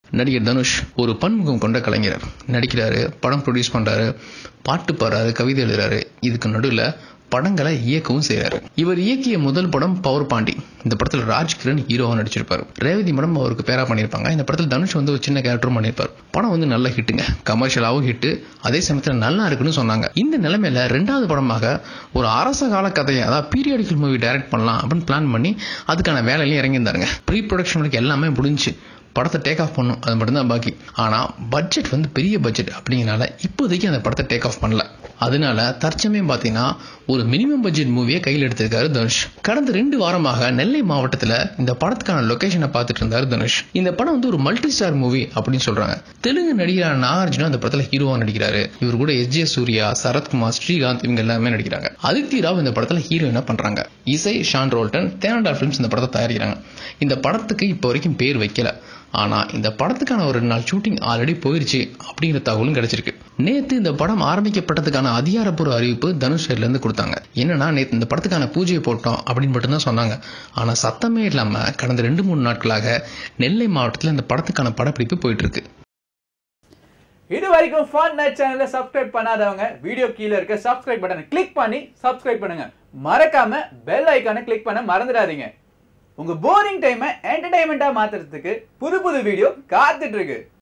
நடிகர் தனுஷ் ஒரு பன்முகம் கொண்ட கலைஞர் நடிக்கிறாரு படம் ப்ரொடியூஸ் பண்றாரு பாட்டு பாடுறாரு கவிதை எழுதுறாரு இதுக்கு நடுவில் படங்களை இயக்கவும் செய்றாரு இவர் இயக்கிய முதல் படம் பவர் பாண்டி இந்த படத்தில் ராஜ்கிரண் ஹீரோவா நடிச்சிருப்பாரு ரேவதி மேடம் அவருக்கு பேரா பண்ணியிருப்பாங்க இந்த படத்தில் தனுஷ் வந்து ஒரு சின்ன கேரக்டரும் பண்ணியிருப்பார் படம் வந்து நல்ல ஹிட்டுங்க கமர்ஷியலாகவும் ஹிட்டு அதே சமயத்தில் நல்லா இருக்குன்னு சொன்னாங்க இந்த நிலைமையில ரெண்டாவது படமாக ஒரு அரச கால கதையை அதாவது பீரியாடிக்கல் மூவி டைரக்ட் பண்ணலாம் அப்படின்னு பிளான் பண்ணி அதுக்கான வேலையிலையும் இறங்கியிருந்தாருங்க ப்ரீ ப்ரொடக்ஷன் ஒர்க் எல்லாமே முடிஞ்சு படத்தை டேக் ஆஃப் பண்ணும் அது மட்டும்தான் பாக்கி ஆனால் பட்ஜெட் வந்து பெரிய பட்ஜெட் அப்படிங்கனால இப்போதைக்கு அந்த படத்தை டேக் ஆஃப் பண்ணல அதனால தற்சமயம் பார்த்தீங்கன்னா ஒரு மினிமம் பட்ஜெட் மூவியை கையில் எடுத்திருக்காரு தனுஷ் கடந்த ரெண்டு வாரமாக நெல்லை மாவட்டத்தில் இந்த படத்துக்கான லொகேஷனை பார்த்துட்டு இருந்தாரு தனுஷ் இந்த படம் வந்து ஒரு மல்டி ஸ்டார் மூவி அப்படின்னு சொல்றாங்க தெலுங்கு நடிகரான நாகார்ஜுனா இந்த படத்தில் ஹீரோவா நடிக்கிறாரு இவர் கூட எஸ் ஜே சூர்யா சரத்குமார் ஸ்ரீகாந்த் இவங்க எல்லாமே நடிக்கிறாங்க அதித்தி ராவ் இந்த படத்தில் ஹீரோயினா பண்றாங்க இசை ஷான் ரோல்டன் தேனடா ஃபிலிம்ஸ் இந்த படத்தை தயாரிக்கிறாங்க இந்த படத்துக்கு இப்போ வரைக்கும் பேர் வைக்கல ஆனா இந்த படத்துக்கான ஒரு ரெண்டு நாள் ஷூட்டிங் ஆல்ரெடி போயிருச்சு அப்படிங்கிற தகவலும் கிடைச்சிருக்கு நேத்து இந்த படம் ஆரம்பிக்கப்பட்டதுக்கான அதிகாரப்பூர்வ அறிவிப்பு தனுஷ் சைட்ல இருந்து கொடுத்தாங்க என்னன்னா நேத்து இந்த படத்துக்கான பூஜையை போட்டோம் அப்படின்னு மட்டும்தான் சொன்னாங்க ஆனா சத்தமே இல்லாம கடந்த ரெண்டு மூணு நாட்களாக நெல்லை மாவட்டத்தில் இந்த படத்துக்கான படப்பிடிப்பு போயிட்டு இருக்கு இது வரைக்கும் ஃபன் நைட் சேனலை சப்ஸ்கிரைப் பண்ணாதவங்க வீடியோ கீழே இருக்க சப்ஸ்கிரைப் பட்டனை கிளிக் பண்ணி சப்ஸ்கிரைப் பண்ணுங்க மறக்காம பெல் ஐக்கானை கிளிக் பண்ண மறந்துடாதீங்க உங்க போரிங் டைமை என்டர்டைன்மெண்ட்டா மாத்துறதுக்கு புது புது வீடியோ காத்துட்டு இருக்கு